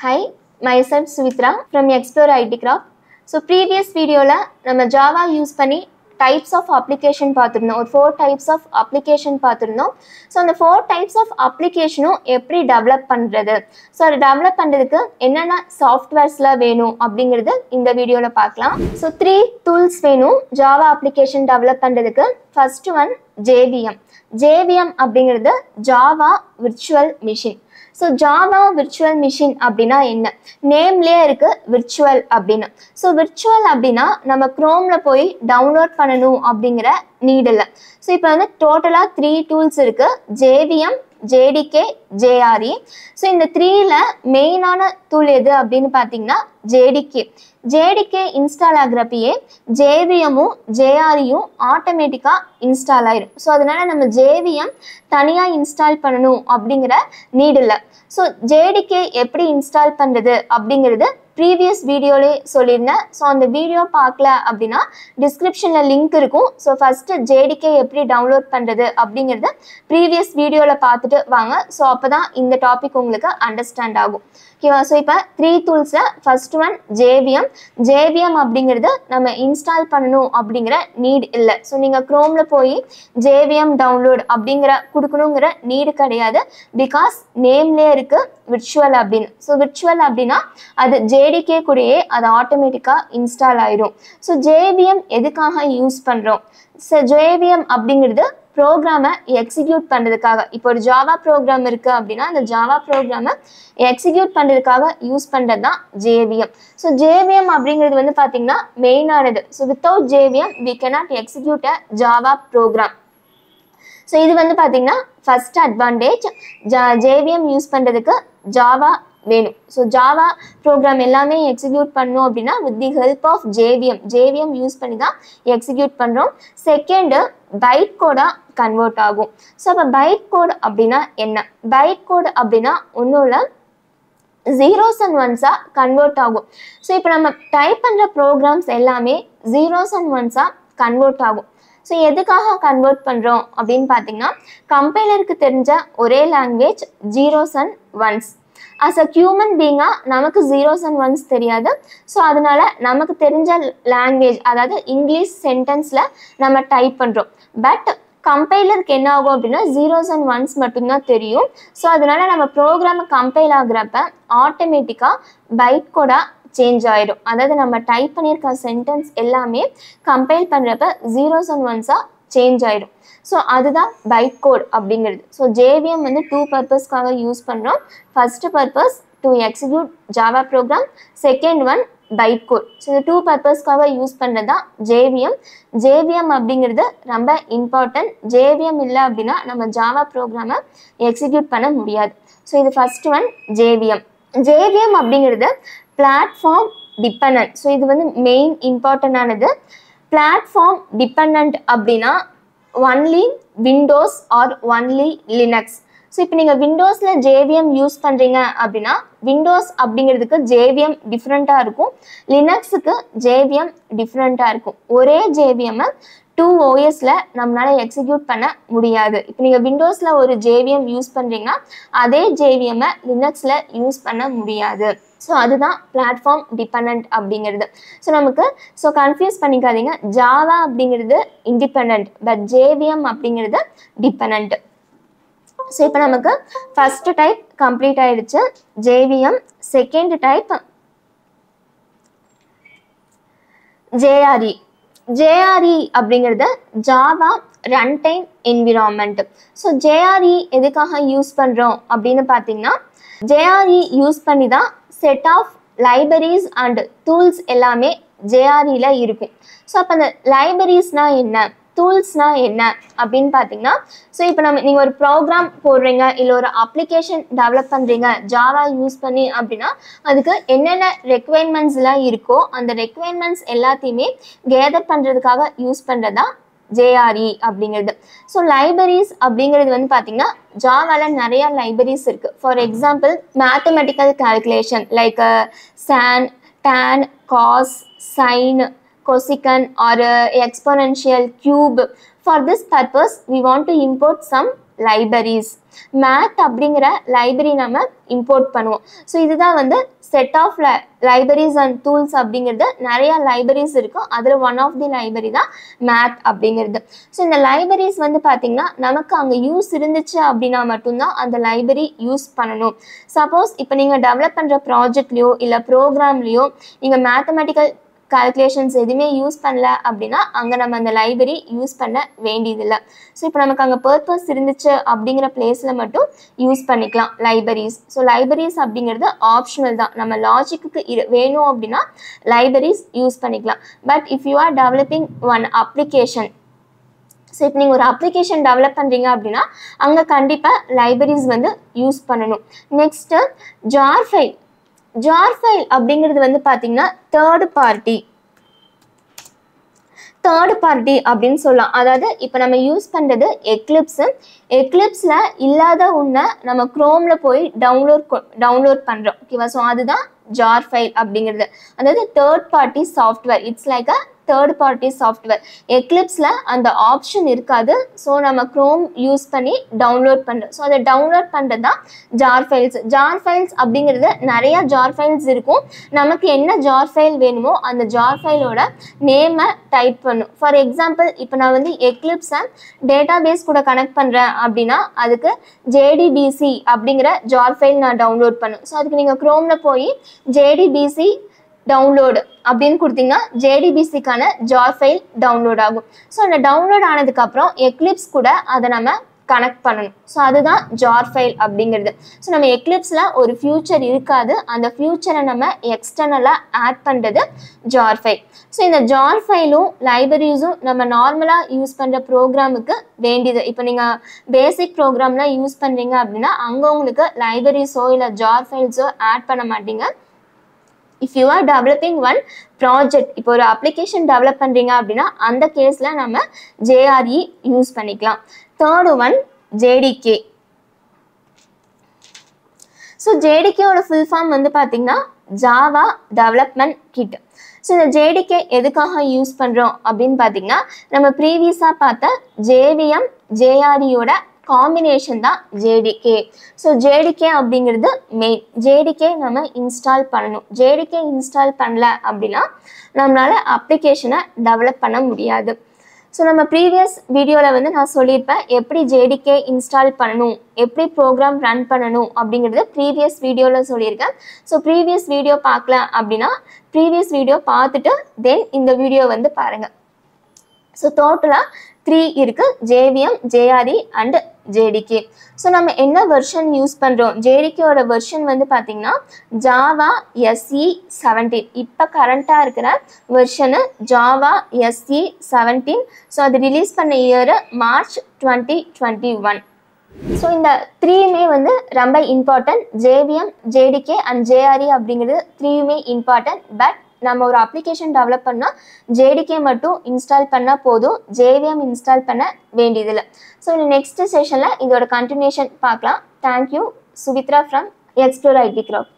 Hi, myself Suvitra from Explore IT Craft. So previous வீடியோவில் நம்ம Java use பண்ணி types of application பார்த்துருந்தோம் ஒரு ஃபோர் டைப்ஸ் ஆஃப் அப்ளிகேஷன் பார்த்துருந்தோம் ஸோ அந்த ஃபோர் டைப்ஸ் ஆஃப் அப்ளிகேஷனும் எப்படி டெவலப் பண்ணுறது ஸோ அதை டெவலப் பண்ணுறதுக்கு என்னென்ன சாஃப்ட்வேர்ஸ்லாம் வேணும் அப்படிங்கிறது இந்த வீடியோவில் பார்க்கலாம் ஸோ த்ரீ டூல்ஸ் வேணும் ஜாவா அப்ளிகேஷன் டெவலப் பண்ணுறதுக்கு ஃபர்ஸ்ட் ஒன் ஜேவிஎம் ஜேவிஎம் அப்படிங்கிறது Java virtual machine so Java virtual machine அப்படின்னா என்ன நேம்லேயே இருக்கு விர்ச்சுவல் அப்படின்னு ஸோ விர்ச்சுவல் அப்படின்னா நம்ம க்ரோமில் போய் டவுன்லோட் பண்ணணும் அப்படிங்கிற நீட் இல்லை ஸோ இப்போ வந்து டோட்டலாக த்ரீ டூல்ஸ் இருக்கு ஜேவிஎம் ஜேடிகே ஜேஆர்இ ஸோ இந்த த்ரீல மெயினான டூல் எது அப்படின்னு பார்த்தீங்கன்னா ஜேடிகே ஜேடிகே இன்ஸ்டால் ஆகிறப்பயே ஜேவிஎம்மும் ஜேஆர்இயும் ஆட்டோமேட்டிக்காக இன்ஸ்டால் ஆயிரும் ஸோ அதனால நம்ம ஜேவிஎம் தனியாக இன்ஸ்டால் பண்ணணும் அப்படிங்கிற நீட் இல்லை ஸோ ஜேடிகே எப்படி இன்ஸ்டால் பண்ணுறது அப்படிங்கிறது ப்ரீவியஸ் வீடியோலே சொல்லியிருந்தேன் ஸோ அந்த வீடியோ பார்க்கல அப்படின்னா டிஸ்கிரிப்ஷனில் லிங்க் இருக்கும் ஸோ ஃபஸ்ட்டு ஜேடிகே எப்படி டவுன்லோட் பண்ணுறது அப்படிங்கிறத ப்ரீவியஸ் வீடியோவில் பார்த்துட்டு வாங்க ஸோ அப்போ தான் இந்த டாபிக் உங்களுக்கு அண்டர்ஸ்டாண்ட் ஆகும் ஓகேவா ஸோ இப்போ த்ரீ டூல்ஸில் ஃபர்ஸ்ட் ஒன் ஜேவிஎம் ஜேவிஎம் அப்படிங்கிறது நம்ம இன்ஸ்டால் பண்ணணும் அப்படிங்கிற நீட் இல்லை ஸோ நீங்கள் க்ரோமில் போய் ஜேவிஎம் டவுன்லோட் அப்படிங்கிற கொடுக்கணுங்கிற நீடு கிடையாது பிகாஸ் நேம்லேயே இருக்கு விர்ச்சுவல் அப்படின்னு ஸோ விர்ச்சுவல் அப்படின்னா அது ஜேடிகே கூடயே அது ஆட்டோமேட்டிக்காக இன்ஸ்டால் ஆயிடும் ஸோ ஜேவிஎம் எதுக்காக யூஸ் பண்ணுறோம் ஸோ ஜேவிஎம் அப்படிங்கிறது ப்ரோக்ராமை எக்ஸிக்யூட் பண்ணுறதுக்காக இப்போ ஒரு ஜாவா ப்ரோக்ராம் இருக்குது அப்படின்னா அந்த ஜாவா ப்ரோக்ராமை எக்ஸிக்யூட் பண்ணுறதுக்காக யூஸ் பண்ணுறது தான் ஜேவிஎம் ஸோ ஜேவிஎம் அப்படிங்கிறது வந்து பார்த்திங்கன்னா மெயினானது so without JVM we cannot execute a Java program so இது வந்து பார்த்தீங்கன்னா ஃபர்ஸ்ட் அட்வான்டேஜ் ஜா ஜேவிஎம் யூஸ் பண்ணுறதுக்கு ஜாவா வேணும் ஸோ ஜாவா ப்ரோக்ராம் எல்லாமே எக்ஸிக்யூட் பண்ணோம் அப்படின்னா with the help of JVM JVM use பண்ணி தான் எக்ஸிக்யூட் பண்ணுறோம் செகண்டு பைட் கோடாக கன்வெர்ட் ஆகும் ஸோ அப்போ பைட் கோட் அப்படின்னா என்ன பைட் கோட் அப்படின்னா ஒன்றும் இல்லை ஜீரோஸ் அண்ட் ஒன்ஸாக கன்வெர்ட் ஆகும் ஸோ இப்போ நம்ம டைப் பண்ணுற ப்ரோக்ராம்ஸ் எல்லாமே ஜீரோஸ் அண்ட் ஒன்ஸாக கன்வெர்ட் ஆகும் ஸோ எதுக்காக கன்வெர்ட் பண்ணுறோம் அப்படின்னு பார்த்தீங்கன்னா கம்பைலருக்கு தெரிஞ்ச ஒரே language zeros and ones as a human பீங்காக நமக்கு ஜீரோஸ் அண்ட் ஒன்ஸ் தெரியாது ஸோ அதனால நமக்கு தெரிஞ்ச லாங்குவேஜ் அதாவது இங்கிலீஷ் சென்டென்ஸில் நம்ம டைப் பண்ணுறோம் பட் கம்பைலருக்கு என்ன ஆகும் அப்படின்னா ஜீரோஸ் அண்ட் ஒன்ஸ் மட்டும்தான் தெரியும் ஸோ அதனால நம்ம ப்ரோக்ராமை கம்பைல் ஆகுறப்ப ஆட்டோமேட்டிக்காக பைட் கோடாக சேஞ்ச் ஆயிடும் அதாவது நம்ம டைப் பண்ணியிருக்க சென்டென்ஸ் எல்லாமே கம்பைல் பண்ணுறப்ப ஜீரோஸ் அண்ட் ஒன்ஸாக சேஞ்ச் ஆயிடும் ஸோ அதுதான் பைட் கோட் அப்படிங்கிறது ஸோ ஜேவிஎம் வந்து டூ பர்பஸ்க்காக யூஸ் பண்ணுறோம் first purpose to execute Java program second one byte code so இந்த டூ பர்பஸ்க்காக யூஸ் பண்ணுறது தான் ஜேவிஎம் ஜேவிஎம் அப்படிங்கிறது ரொம்ப இம்பார்ட்டன்ட் ஜேவிஎம் இல்லை அப்படின்னா நம்ம ஜாவா ப்ரோக்ராமை எக்ஸிக்யூட் பண்ண முடியாது ஸோ இது ஃபர்ஸ்ட் ஒன் ஜேவிஎம் ஜேவிஎம் அப்படிங்கிறது பிளாட்ஃபார்ம் டிபெண்ட் ஸோ இது வந்து மெயின் இம்பார்ட்டண்டானது பிளாட்ஃபார்ம் டிபெண்ட் அப்படின்னா only Windows or only Linux so இப்போ நீங்கள் விண்டோஸில் ஜேவிஎம் யூஸ் பண்ணுறீங்க அப்படின்னா விண்டோஸ் அப்படிங்கிறதுக்கு ஜேவிஎம் டிஃப்ரெண்ட்டாக இருக்கும் லினக்ஸுக்கு ஜேவிஎம் டிஃப்ரெண்ட்டாக இருக்கும் ஒரே ஜேவிஎம்மை டூ ஓஎஸில் நம்மளால் எக்ஸிக்யூட் பண்ண முடியாது இப்போ நீங்கள் விண்டோஸில் ஒரு ஜேவிஎம் யூஸ் பண்ணுறீங்கன்னா அதே ஜேவிஎம்மை லினக்ஸில் யூஸ் பண்ண முடியாது ஸோ அதுதான் பிளாட்ஃபார்ம் டிபெண்ட் அப்படிங்கிறது ஸோ நமக்கு ஸோ கன்ஃபியூஸ் பண்ணிக்காதீங்க ஜாவா அப்படிங்கிறது இண்டிபெண்ட் பட் ஜேவிஎம் அப்படிங்கிறது டிபெண்ட் ஸோ இப்போ நமக்கு ஃபர்ஸ்ட் டைப் கம்ப்ளீட் ஆயிடுச்சு JVM second type JRE JRE அப்படிங்கிறது Java run time environment so JRE எதுக்காக யூஸ் பண்ணுறோம் அப்படின்னு பார்த்தீங்கன்னா ஜேஆர்இ யூஸ் பண்ணி தான் set of libraries and tools எல்லாமே ஜேஆர்இல இருக்கும் ஸோ அப்போ அந்த லைப்ரரிஸ்னால் என்ன டூல்ஸ்னால் என்ன அப்படின்னு பார்த்தீங்கன்னா ஸோ இப்போ நம்ம நீங்கள் ஒரு ப்ரோக்ராம் போடுறீங்க இல்லை ஒரு அப்ளிகேஷன் டெவலப் பண்ணுறீங்க ஜாவா யூஸ் பண்ணி அப்படின்னா அதுக்கு என்னென்ன ரெக்குவயர்மெண்ட்ஸ்லாம் இருக்கோ அந்த ரெக்குவயர்மெண்ட்ஸ் எல்லாத்தையுமே கேதர் பண்ணுறதுக்காக யூஸ் பண்ணுறது தான் ஜேஆர்இ அப்படிங்கிறது ஸோ லைப்ரரிஸ் அப்படிங்கிறது வந்து பார்த்தீங்கன்னா ஜாவாவில் நிறைய லைப்ரரிஸ் இருக்குது for example mathematical calculation like sin tan cos sin cosecant or uh, exponential cube for this purpose we want to import some libraries math அப்படிங்கிற லைப்ரரி நம்ம இம்போர்ட் பண்ணுவோம் ஸோ இதுதான் வந்து set of libraries and tools அப்படிங்கிறது நிறைய libraries இருக்கும் அதில் one of the library தான் மேத் அப்படிங்கிறது ஸோ இந்த லைப்ரரிஸ் வந்து பார்த்திங்கன்னா நமக்கு அங்கே யூஸ் இருந்துச்சு அப்படின்னா மட்டும்தான் அந்த லைப்ரரி யூஸ் பண்ணணும் சப்போஸ் இப்போ நீங்கள் டெவலப் பண்ணுற ப்ராஜெக்ட்லேயோ இல்லை ப்ரோக்ராம்லேயோ நீங்கள் மேத்தமெட்டிக்கல் கால்குலேஷன்ஸ் எதுவுமே யூஸ் பண்ணல அப்படின்னா அங்கே நம்ம அந்த லைப்ரரி யூஸ் பண்ண வேண்டியதில்லை ஸோ இப்போ நமக்கு அங்கே பர்பஸ் இருந்துச்சு அப்படிங்கிற பிளேஸில் மட்டும் யூஸ் பண்ணிக்கலாம் லைப்ரரிஸ் ஸோ லைப்ரரிஸ் அப்படிங்கிறது ஆப்ஷனல் தான் நம்ம லாஜிக்கு இரு வேணும் அப்படின்னா லைப்ரரிஸ் யூஸ் பண்ணிக்கலாம் but if you are developing one application so இப்போ நீங்கள் ஒரு அப்ளிகேஷன் டெவலப் பண்ணுறீங்க அப்படின்னா அங்கே கண்டிப்பாக லைப்ரரிஸ் வந்து யூஸ் பண்ணணும் next jar file jar file அப்படிங்கிறது வந்து பார்த்தீங்கன்னா தேர்டு பார்ட்டி தேர்ட் பார்ட்டி அப்படின்னு சொல்லலாம் அதாவது இப்போ நம்ம யூஸ் பண்ணுறது எக்லிப்ஸு எக்லிப்ஸில் இல்லாத ஒன்றை நம்ம க்ரோமில் போய் டவுன்லோட் டவுன்லோட் பண்ணுறோம் ஓகேவா ஸோ அதுதான் ஜார் ஃபைல் அப்படிங்கிறது அதாவது third party software it's like a third party software எக்லிப்ஸில் அந்த ஆப்ஷன் இருக்காது ஸோ நம்ம க்ரோம் யூஸ் பண்ணி டவுன்லோட் பண்ணுறோம் ஸோ அதை டவுன்லோட் பண்ணுறது தான் ஜார் ஃபைல்ஸ் ஜார் ஃபைல்ஸ் அப்படிங்கிறது நிறையா ஜார் ஃபைல்ஸ் இருக்கும் நமக்கு என்ன ஜார் ஃபைல் வேணுமோ அந்த ஜார் ஃபைலோட நேமை டைப் பண்ணும் ஃபார் எக்ஸாம்பிள் இப்போ நான் வந்து எக்லிப்ஸை டேட்டா பேஸ் கூட கனெக்ட் பண்ணுறேன் அப்படின்னா அதுக்கு ஜேடிபிசி அப்படிங்கிற ஜார் ஃபைல் நான் டவுன்லோட் பண்ணும் ஸோ அதுக்கு நீங்கள் க்ரோமில் போய் ஜேடிபிசி டவுன்லோடு அப்படின்னு கொடுத்தீங்கன்னா ஜேடிபிசிக்கான ஜார் ஃபைல் டவுன்லோட் ஆகும் ஸோ அந்த டவுன்லோட் ஆனதுக்கப்புறம் எக்லிப்ஸ் கூட அதை நம்ம கனெக்ட் பண்ணணும் ஸோ அதுதான் ஜார் ஃபைல் அப்படிங்கிறது ஸோ நம்ம எக்லிப்ஸில் ஒரு ஃபியூச்சர் இருக்காது அந்த ஃபியூச்சரை நம்ம எக்ஸ்டர்னலாக ஆட் பண்ணுறது ஜார் ஃபைல் ஸோ இந்த ஜார் ஃபைலும் லைப்ரரிஸும் நம்ம நார்மலாக யூஸ் பண்ணுற ப்ரோக்ராமுக்கு வேண்டியது இப்போ நீங்கள் பேசிக் ப்ரோக்ராம்லாம் யூஸ் பண்ணுறீங்க அப்படின்னா அங்கே உங்களுக்கு லைப்ரரிஸோ இல்லை ஜார் ஃபைல்ஸோ ஆட் பண்ண மாட்டீங்க if you are developing one project இப்போ ஒரு அப்ளிகேஷன் டெவலப் பண்ணுறீங்க அப்படின்னா அந்த கேஸில் நம்ம ஜேஆர்இ யூஸ் பண்ணிக்கலாம் தேர்டு ஒன் ஜேடிகே ஸோ ஜேடிகேவோட ஃபுல் ஃபார்ம் வந்து பார்த்தீங்கன்னா ஜாவா டெவலப்மெண்ட் கிட் ஸோ இந்த ஜேடிகே எதுக்காக யூஸ் பண்ணுறோம் அப்படின்னு பார்த்தீங்கன்னா நம்ம ப்ரீவியஸாக பார்த்த ஜேவிஎம் ஜேஆர்இயோட காம்பினேஷன் தான் ஜேடிகே ஸோ ஜேடிகே அப்படிங்கிறது மெயின் ஜேடிகே நம்ம இன்ஸ்டால் பண்ணணும் ஜேடிகே இன்ஸ்டால் பண்ணல அப்படின்னா நம்மளால் அப்ளிகேஷனை டெவலப் பண்ண முடியாது ஸோ நம்ம ப்ரீவியஸ் வீடியோவில் வந்து நான் சொல்லியிருப்பேன் எப்படி ஜேடிகே இன்ஸ்டால் பண்ணணும் எப்படி ப்ரோக்ராம் ரன் பண்ணணும் அப்படிங்கிறது ப்ரீவியஸ் வீடியோவில் சொல்லியிருக்கேன் ஸோ ப்ரீவியஸ் வீடியோ பார்க்கல அப்படின்னா ப்ரீவியஸ் வீடியோ பார்த்துட்டு தென் இந்த வீடியோ வந்து பாருங்கள் ஸோ டோட்டலாக த்ரீ இருக்குது JVM JRE and JDK so நம்ம என்ன வெர்ஷன் யூஸ் பண்ணுறோம் ஜேடிகேயோட வெர்ஷன் வந்து பார்த்திங்கன்னா ஜாவா எஸ்இ செவன்டீன் இப்போ கரண்ட்டாக இருக்கிற version Java SE seventeen so அது ரிலீஸ் பண்ண year March twenty twenty one so இந்த த்ரீயுமே வந்து ரொம்ப important JVM JDK and JRE அப்படிங்கிறது த்ரீயுமே இம்பார்ட்டன்ட் பட் நம்ம ஒரு அப்ளிகேஷன் டெவலப் பண்ணால் ஜேடிகே மட்டும் இன்ஸ்டால் பண்ணால் போதும் ஜேவிஎம் இன்ஸ்டால் பண்ண வேண்டியதில்லை ஸோ இந்த நெக்ஸ்ட் செஷனில் இதோட கண்டினியூஷன் பார்க்கலாம் thank you Suvithra from Explore IT graph